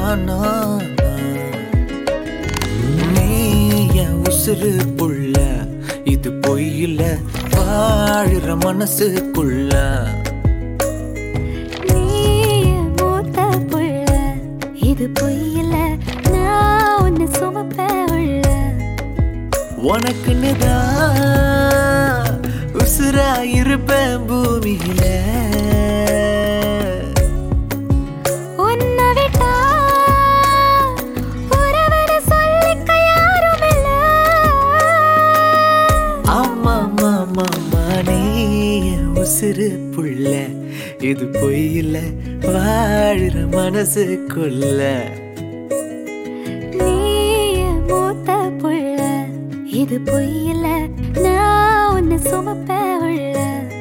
நான் நீ என் உசுறு புள்ள இது பொய்யில வாழுற மனசுக்குள்ள நீ என் மூத்த புள்ள இது பொய்யில்ல நான் உன்னை சுமப்ப உள்ள உனக்குன்னு தான் உசுரா இருப்பேன் பூமியில உன்னை விட்டா உறவன சொல்லிக்க யாரும் இல்ல ஆமா மாமா நீ என் உசுறு புள்ள இது பொய்யில வாழுற மனசுக்குள்ள நீ என் மூத்த புள்ள இது பொய்யில்ல நான் உன்னை சுமப்ப உள்ள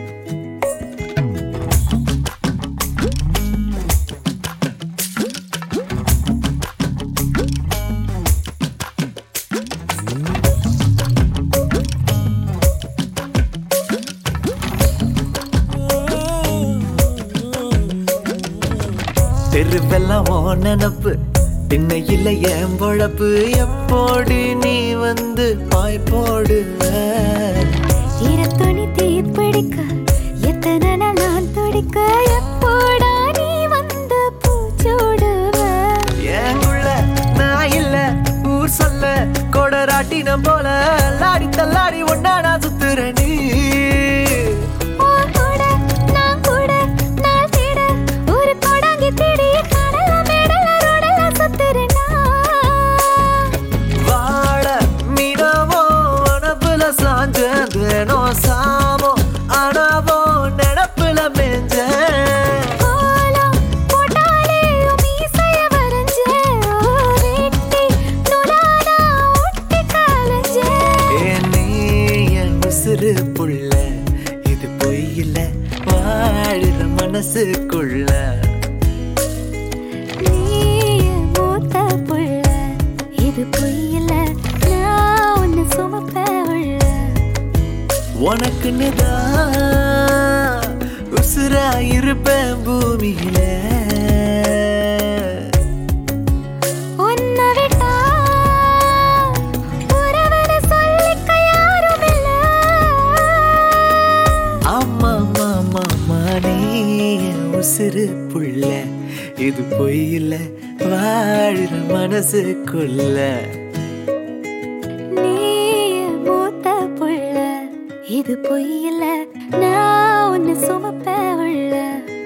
தெருவெல்லாம் ஓ நினப்பு திண்ணையில என் பொழப்பு எப்போடு நீ வந்து பாய் போடுவ ஈரத்துணி தீப்பிடிக்க எத்தனை நாள் நான் துடிக்க எப்போடா நீ வந்து பூச்சூடுவ ஏங்குள்ள நான் இல்ல ஊர் சொல்ல கொடராட்டினம் போல லாடி தள்ளாடி ஒன்னா நான் சுத்துற நீ உன் கூட நான் கூட நாள் தேட ஒரு கொடாங்கி தேடி கடல மேடல ரோடல சுத்துறேனா வாழ மீனவோ அனப்புல சாஞ்சேனோ சாமோ அனவோ நடப்புல மேஞ்சேன் கோலம் போட்டாலே உன் மீசைய வரைஞ்ச வெட்டி நுலானா ஒட்டி கலைஞ்ச ஏன் நீ என் உசுறு புள்ள இது பொய்யில வாழுற மனசுக்குள்ள நீ என் மூத்த புள்ள இது பொய்யில்ல நான் உன்னை சுமப்ப உள்ள உனக்குன்னு தான் உசுரா இருப்பேன் பூமியில உன்னை விட்டா உறவன சொல்லிக்க யாரும் இல்ல ஆமா மாமா நீ என் உசுறு புள்ள இது பொய்யில வாழுற மனசுக்குள்ள நீ என் மூத்த புள்ள இது பொய்யில்ல நான் உன்னை சுமப்ப உள்ள